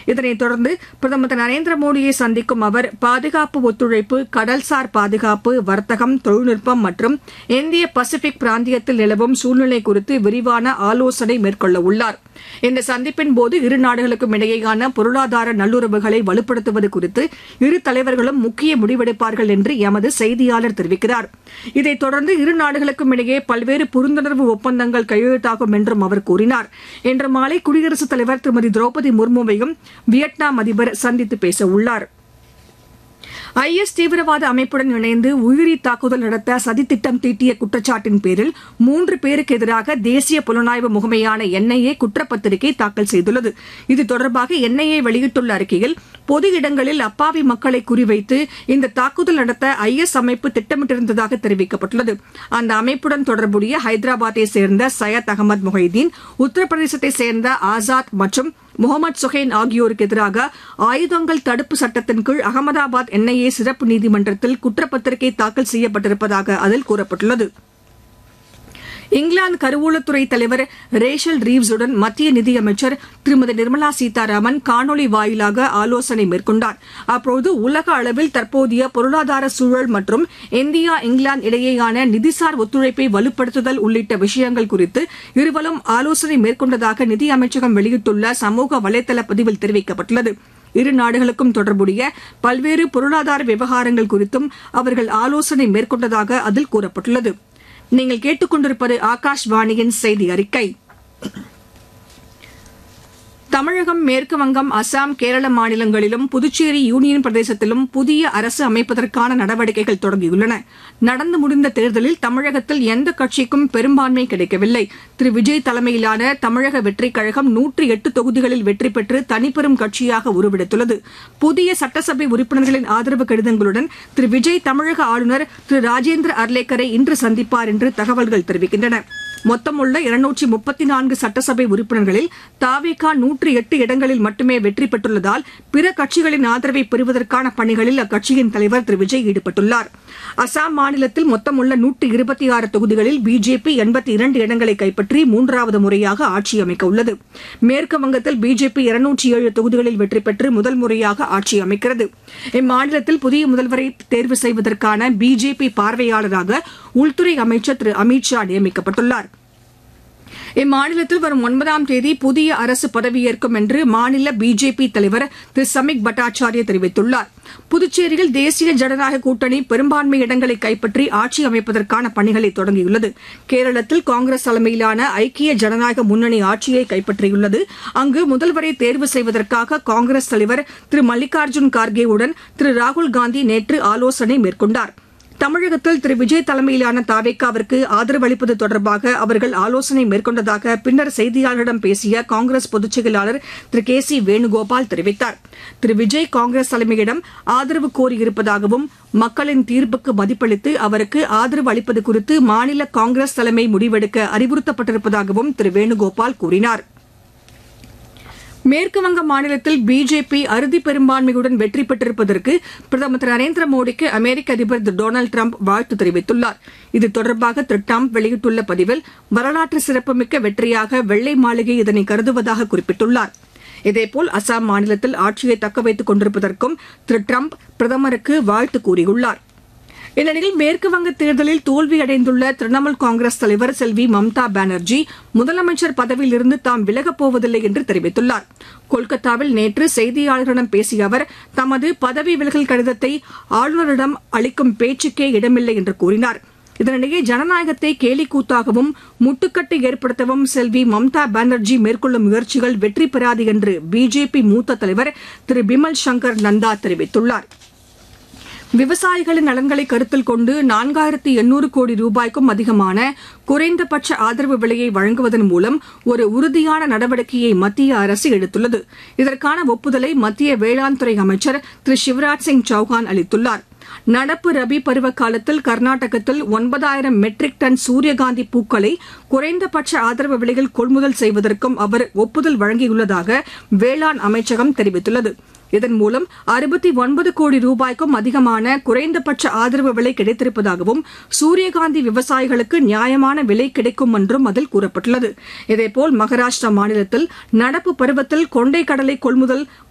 இதனைத் தொடர்ந்து பிரதமர் திரு நரேந்திர மோடியை சந்திக்கும் அவர் பாதுகாப்பு ஒத்துழைப்பு கடல்சார் பாதுகாப்பு வர்த்தகம் தொழில்நுட்பம் மற்றும் இந்திய பசிபிக் பிராந்தியத்தில் நிலவும் சூழ்நிலை குறித்து விரிவான ஆலோசனை மேற்கொள்ள உள்ளார் இந்த சந்திப்பின் போது இரு நாடுகளுக்கும் இடையேயான பொருளாதார நல்லுறவுகளை வலுப்படுத்துவது குறித்து இரு தலைவர்களும் முக்கிய முடிவெடுப்பார்கள் என்று எமது செய்தியாளர் தெரிவிக்கிறார் இதைத் தொடர்ந்து இரு நாடுகளுக்கும் இடையே பல்வேறு புரிந்துணர்வு ஒப்பந்தங்கள் கையெழுத்தாகும் என்றும் அவர் கூறினார் இன்று மாலை குடியரசுத் தலைவர் திருமதி திரௌபதி முர்முவையும் வியட்நாம் அதிபர் சந்தித்து பேச உள்ளார் ஐஎஸ் தீவிரவாத அமைப்புடன் இணைந்து உயிரி தாக்குதல் நடத்த சதித்திட்டம் தீட்டிய குற்றச்சாட்டின் பேரில் மூன்று பேருக்கு எதிராக தேசிய புலனாய்வு முகமையான என்ஐஏ குற்றப்பத்திரிகை தாக்கல் செய்துள்ளது இது தொடர்பாக என்ஐஏ வெளியிட்டுள்ள அறிக்கையில் பொது இடங்களில் அப்பாவி மக்களை குறிவைத்து இந்த தாக்குதல் நடத்த ஐஎஸ் அமைப்பு திட்டமிட்டிருந்ததாக தெரிவிக்கப்பட்டுள்ளது அந்த அமைப்புடன் தொடர்புடைய ஹைதராபாத்தை சேர்ந்த சையத் அகமது முஹைதீன் உத்தரப்பிரதேசத்தை சேர்ந்த ஆசாத் மற்றும் முகமது சுஹேன் ஆகியோருக்கு எதிராக ஆயுதங்கள் தடுப்பு சட்டத்தின் கீழ் அகமதாபாத் என்ஐஏ சிறப்பு நீதிமன்றத்தில் குற்றப்பத்திரிகை தாக்கல் செய்யப்பட்டிருப்பதாக அதில் கூறப்பட்டுள்ளது இங்கிலாந்து கருவூலத்துறை தலைவர் ரேஷல் ரீவ்ஸுடன் மத்திய நிதியமைச்சர் திருமதி நிர்மலா சீதாராமன் காணொலி வாயிலாக ஆலோசனை மேற்கொண்டார் அப்போது உலக அளவில் தற்போதைய பொருளாதார சூழல் மற்றும் இந்தியா இங்கிலாந்து இடையேயான நிதிசார் ஒத்துழைப்பை வலுப்படுத்துதல் உள்ளிட்ட விஷயங்கள் குறித்து இருவரும் ஆலோசனை மேற்கொண்டதாக நிதி அமைச்சகம் வெளியிட்டுள்ள சமூக வலைதள பதிவில் தெரிவிக்கப்பட்டுள்ளது இரு நாடுகளுக்கும் தொடர்புடைய பல்வேறு பொருளாதார விவகாரங்கள் குறித்தும் அவர்கள் ஆலோசனை மேற்கொண்டதாக அதில் கூறப்பட்டுள்ளது நீங்கள் கேட்டுக்கொண்டிருப்பது ஆகாஷ்வாணியின் செய்தி அறிக்கை தமிழகம் மேற்கு வங்கம் அசாம் கேரள மாநிலங்களிலும் புதுச்சேரி யூனியன் பிரதேசத்திலும் புதிய அரசு அமைப்பதற்கான நடவடிக்கைகள் தொடங்கியுள்ளன நடந்து முடிந்த தேர்தலில் தமிழகத்தில் எந்த கட்சிக்கும் பெரும்பான்மை கிடைக்கவில்லை திரு விஜய் தலைமையிலான தமிழக வெற்றிக் கழகம் நூற்றி எட்டு தொகுதிகளில் வெற்றி பெற்று தனிப்பெரும் கட்சியாக உருவெடுத்துள்ளது புதிய சட்டசபை உறுப்பினர்களின் ஆதரவு கடிதங்களுடன் திரு விஜய் தமிழக ஆளுநர் திரு ராஜேந்திர அர்லேக்கரை இன்று சந்திப்பார் என்று தகவல்கள் தெரிவிக்கின்றன மொத்தமுள்ள இருநூற்றி முப்பத்தி நான்கு சட்டசபை உறுப்பினர்களில் தாவேகா நூற்றி எட்டு இடங்களில் மட்டுமே வெற்றி பெற்றுள்ளதால் பிற கட்சிகளின் ஆதரவை பெறுவதற்கான பணிகளில் அக்கட்சியின் தலைவர் திரு விஜய் ஈடுபட்டுள்ளார் அசாம் மாநிலத்தில் மொத்தமுள்ள நூற்றி இருபத்தி ஆறு தொகுதிகளில் பிஜேபி எண்பத்தி இரண்டு இடங்களை கைப்பற்றி மூன்றாவது முறையாக ஆட்சி அமைக்க உள்ளது மேற்கு வங்கத்தில் பிஜேபி இருநூற்றி ஏழு தொகுதிகளில் வெற்றி பெற்று முதல் முறையாக ஆட்சி அமைக்கிறது இம்மாநிலத்தில் புதிய முதல்வரை தேர்வு செய்வதற்கான பிஜேபி பார்வையாளராக உள்துறை அமைச்சர் திரு அமித் ஷா நியமிக்கப்பட்டுள்ளார் இம்மாநிலத்தில் வரும் ஒன்பதாம் தேதி புதிய அரசு பதவியேற்கும் என்று மாநில பிஜேபி தலைவர் திரு சமிக் பட்டாச்சாரிய தெரிவித்துள்ளார் புதுச்சேரியில் தேசிய ஜனநாயக கூட்டணி பெரும்பான்மை இடங்களை கைப்பற்றி ஆட்சி அமைப்பதற்கான பணிகளை தொடங்கியுள்ளது கேரளத்தில் காங்கிரஸ் தலைமையிலான ஐக்கிய ஜனநாயக முன்னணி ஆட்சியை கைப்பற்றியுள்ளது அங்கு முதல்வரை தேர்வு செய்வதற்காக காங்கிரஸ் தலைவர் திரு மல்லிகார்ஜுன் கார்கேவுடன் திரு ராகுல் காந்தி நேற்று ஆலோசனை மேற்கொண்டாா் தமிழகத்தில் திரு விஜய் தலைமையிலான தாவேக்காவிற்கு ஆதரவு அளிப்பது தொடர்பாக அவர்கள் ஆலோசனை மேற்கொண்டதாக பின்னர் செய்தியாளர்களிடம் பேசிய காங்கிரஸ் பொதுச் செயலாளர் திரு கே சி வேணுகோபால் தெரிவித்தார் திரு விஜய் காங்கிரஸ் தலைமையிடம் ஆதரவு கோரியிருப்பதாகவும் மக்களின் தீர்ப்புக்கு மதிப்பளித்து அவருக்கு ஆதரவு அளிப்பது குறித்து மாநில காங்கிரஸ் தலைமை முடிவெடுக்க அறிவுறுத்தப்பட்டிருப்பதாகவும் திரு வேணுகோபால் கூறினாா் மேற்குவங்க மாநிலத்தில் பிஜேபி அறுதி பெரும்பான்மையுடன் வெற்றி பெற்றிருப்பதற்கு பிரதமர் திரு நரேந்திர மோடிக்கு அமெரிக்க அதிபர் திரு டொனால்டு டிரம்ப் வாழ்த்து தெரிவித்துள்ளார் இது தொடர்பாக திரு டிரம்ப் வெளியிட்டுள்ள பதிவில் வரலாற்று சிறப்புமிக்க வெற்றியாக வெள்ளை மாளிகை இதனை கருதுவதாக குறிப்பிட்டுள்ளார் இதேபோல் அசாம் மாநிலத்தில் ஆட்சியை தக்கவைத்துக் கொண்டிருப்பதற்கும் திரு டிரம்ப் பிரதமருக்கு வாழ்த்து கூறியுள்ளாா் இந்நிலையில் மேற்குவங்க தேர்தலில் தோல்வியடைந்துள்ள திரிணாமுல் காங்கிரஸ் தலைவர் செல்வி மம்தா பானர்ஜி முதலமைச்சர் பதவியிலிருந்து தாம் விலகப் போவதில்லை என்று தெரிவித்துள்ளார் கொல்கத்தாவில் நேற்று செய்தியாளர்களிடம் பேசிய அவர் தமது பதவி விலகல் கடிதத்தை ஆளுநரிடம் அளிக்கும் பேச்சுக்கே இடமில்லை என்று கூறினார் இதனிடையே ஜனநாயகத்தை கேலிக்கூத்தாகவும் முட்டுக்கட்டை ஏற்படுத்தவும் செல்வி மம்தா பானர்ஜி மேற்கொள்ளும் முயற்சிகள் வெற்றி பெறாது என்று பிஜேபி மூத்த தலைவர் திரு பிமல் சங்கர் நந்தா தெரிவித்துள்ளாா் விவசாயிகளின் நலன்களை கருத்தில் கொண்டு நான்காயிரத்து எண்ணூறு கோடி ரூபாய்க்கும் அதிகமான குறைந்தபட்ச ஆதரவு விலையை வழங்குவதன் மூலம் ஒரு உறுதியான நடவடிக்கையை மத்திய அரசு எடுத்துள்ளது இதற்கான ஒப்புதலை மத்திய வேளாண் துறை அமைச்சர் திரு சிவராஜ் சிங் சௌஹான் அளித்துள்ளார் நடப்பு ரபி பருவ காலத்தில் கர்நாடகத்தில் ஒன்பதாயிரம் மெட்ரிக் டன் சூரியகாந்தி பூக்களை குறைந்தபட்ச ஆதரவு விலையில் கொள்முதல் செய்வதற்கும் அவர் ஒப்புதல் வழங்கியுள்ளதாக வேளாண் அமைச்சகம் தெரிவித்துள்ளது இதன் மூலம் அறுபத்தி ஒன்பது கோடி ரூபாய்க்கும் அதிகமான குறைந்தபட்ச ஆதரவு விலை கிடைத்திருப்பதாகவும் சூரியகாந்தி விவசாயிகளுக்கு நியாயமான விலை கிடைக்கும் என்றும் அதில் கூறப்பட்டுள்ளது இதேபோல் மகாராஷ்டிரா மாநிலத்தில் நடப்பு பருவத்தில் கொண்டை கடலை கொள்முதல்